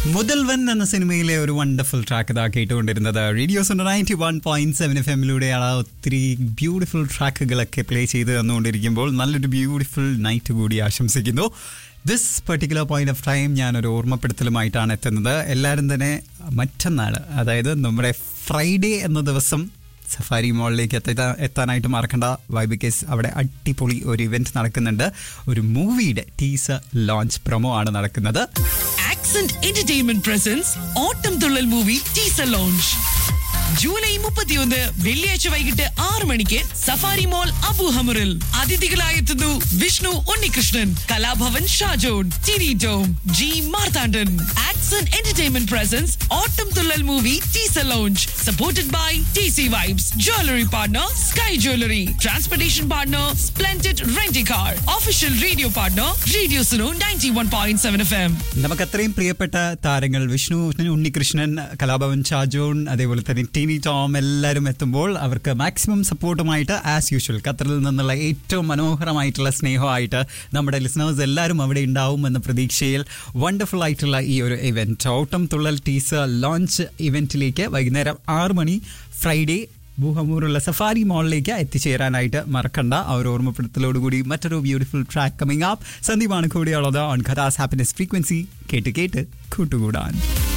മുതൽവൻ എന്ന സിനിമയിലെ ഒരു വണ്ടർഫുൾ ട്രാക്ക് ഇതാ കേട്ടുകൊണ്ടിരുന്നത് radios ninety one point seven F എമ്മിലൂടെയാണ് ഒത്തിരി ബ്യൂട്ടിഫുൾ ട്രാക്കുകളൊക്കെ പ്ലേ ചെയ്ത് തന്നുകൊണ്ടിരിക്കുമ്പോൾ നല്ലൊരു ബ്യൂട്ടിഫുൾ നൈറ്റ് കൂടി ആശംസിക്കുന്നു this particular point of time ഞാനൊരു ഓർമ്മപ്പെടുത്തലുമായിട്ടാണ് എത്തുന്നത് എല്ലാവരും തന്നെ മറ്റന്നാൾ അതായത് നമ്മുടെ ഫ്രൈഡേ എന്ന ദിവസം സഫാരി മോളിലേക്ക് എത്താ എത്താനായിട്ട് മറക്കണ്ട വൈ ബിക്കേസ് അവിടെ അടിപൊളി ഒരു ഇവന്റ് നടക്കുന്നുണ്ട് ഒരു മൂവിയുടെ ടീസർ ലോഞ്ച് പ്രൊമോ ആണ് നടക്കുന്നത് accent entertainment presents Ottam Thullal movie teaser launch July മുപ്പത്തിയൊന്ന് വെള്ളിയാഴ്ച വൈകിട്ട് ആറ് മണിക്ക് സഫാരി മോൾ അബു ഹമറിൽ അതിഥികളായെത്തുന്നു Vishnu Unnikrishnan Kalabhavan Shajohn Tini Tom G Marthandan accent entertainment presents Ottam Thullal movie teaser launch supported by T C Vibes jewellery partner Sky jewellery transportation partner Splendid Renty car official radio partner radio Suno ninety one point seven F M നമുക്ക് അത്രയും പ്രിയപ്പെട്ട താരങ്ങൾ വിഷ്ണു ഉണ്ണികൃഷ്ണൻ കലാഭവൻ ഷാജോൺ അതേപോലെ തന്നെ Tini Tom എല്ലാവരും എത്തുമ്പോൾ അവർക്ക് maximum സപ്പോർട്ടുമായിട്ട് as usual ഖത്തറിൽ നിന്നുള്ള ഏറ്റവും മനോഹരമായിട്ടുള്ള സ്നേഹമായിട്ട് നമ്മുടെ ലിസണേഴ്സ് എല്ലാവരും അവിടെ ഉണ്ടാവും എന്ന പ്രതീക്ഷയിൽ വണ്ടർഫുൾ ആയിട്ടുള്ള ഈ ഒരു ഇവന്റ് ഓട്ടം തുള്ളൽ ടീസർ ലോഞ്ച് ഇവന്റിലേക്ക് വൈകുന്നേരം ആറ് മണി ഫ്രൈഡേ ഭൂഹമൂറുള്ള സഫാരി മോളിലേക്ക് എത്തിച്ചേരാനായിട്ട് മറക്കണ്ട ആ ഒരു ഓർമ്മപ്പെടുത്തലോടുകൂടി മറ്റൊരു ബ്യൂട്ടിഫുൾ ട്രാക്ക് കമ്മിങ് ആപ്പ് സന്ദീപാണ് കൂടിയുള്ളത് ഓൺ ഖദാസ് ഹാപ്പിനെസ് ഫ്രീക്വൻസി കേട്ട് കേട്ട് കൂട്ടുകൂടാൻ